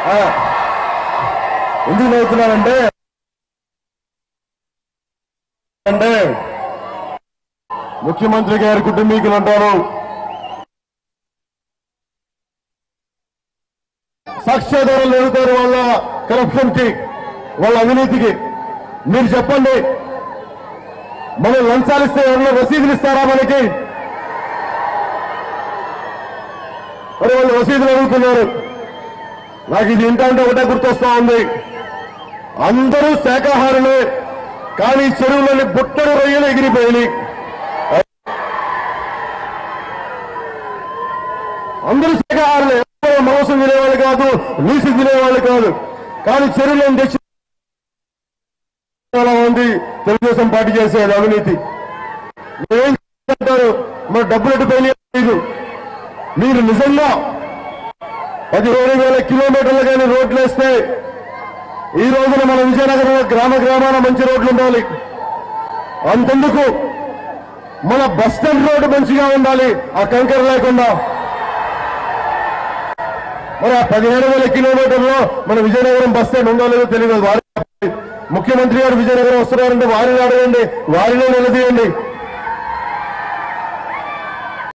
ఆ, ఎందుకు నవ్వుతున్నానంటే అంటే ముఖ్యమంత్రి గారి కుటుంబీకులు అంటారు సాక్ష్యాధారాలు ఎదుగుతారు వాళ్ళ కరప్షన్ కి వాళ్ళ అవినీతికి మీరు చెప్పండి మనం లంచాలు ఇస్తే ఎవరైనా రసీదులు ఇస్తారా మనకి మరి వాళ్ళు రసీదులు అడుగుతున్నారు నాకు ఇది ఏంటంటే ఒకటే గుర్తొస్తా ఉంది అందరూ శాకాహారులే కానీ చెరువులోని బుట్టడు రొయ్యలు ఎగిరిపోయినాయి అందరూ శాకాహారులే ఎవరు మాంసం తినేవాళ్ళు కాదు నీసు తినేవాళ్ళు కాదు కానీ చెరువులో తెచ్చి చాలా మంది తెలుగుదేశం పార్టీ చేసేది అవినీతి ఏం అంటారు మన డబ్బులు ఎట్టుపోయినాయి మీరు నిజంగా పదిహేను వేల కిలోమీటర్లు కానీ రోడ్లు వేస్తే ఈ రోజున మన విజయనగరంలో గ్రామ గ్రామాన మంచి రోడ్లు ఉండాలి అంతెందుకు మన బస్ స్టాండ్ రోడ్డు మంచిగా ఉండాలి ఆ కంకర లేకుండా మరి ఆ పదిహేను వేల కిలోమీటర్లో మన విజయనగరం బస్ స్టాండ్ ఉందో లేదో తెలియదు వారి ముఖ్యమంత్రి గారు విజయనగరం వస్తున్నారంటే వారిని అడగండి వారినే నిలదీయండి